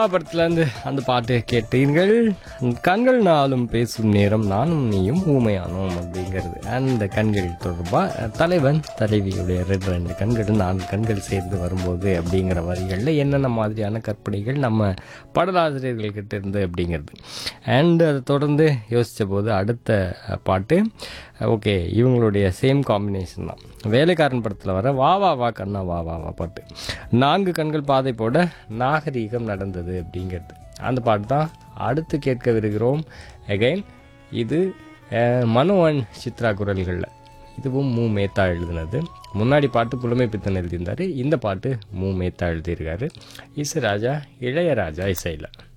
படத்துலேருந்து அந்த பாட்டு கேட்டீர்கள் கண்கள் நாளும் பேசும் நேரம் நானும் நீயும் ஊமையானோம் அப்படிங்கிறது அந்த கண்கள் தொடர்பாக தலைவன் தலைவியுடைய ரெண்டு ரெண்டு கண்கள் நான்கு கண்கள் சேர்ந்து வரும்போது அப்படிங்கிற வரிகளில் என்னென்ன மாதிரியான கற்பனைகள் நம்ம பாடலாசிரியர்கள்கிட்ட இருந்து அப்படிங்கிறது அண்ட் அதை தொடர்ந்து யோசித்த போது அடுத்த பாட்டு ஓகே இவங்களுடைய சேம் காம்பினேஷன் தான் வேலைக்காரன் படத்தில் வர வா வா வா கண்ணா வா வா வா பாட்டு நான்கு கண்கள் பாதை போட நாகரீகம் நடந்தது அப்படிங்கிறது அந்த பாட்டு தான் அடுத்து கேட்கவிருக்கிறோம் அகைன் இது அஹ், மனோ அண்ட் சித்ரா குரல்களில் இதுவும் மூ மேத்தா எழுதினது முன்னாடி பாட்டு புலமை பித்தன் எழுதியிருந்தார் இந்த பாட்டு மூ மேத்தா எழுதியிருக்காரு இசை ராஜா இளையராஜா இசையில்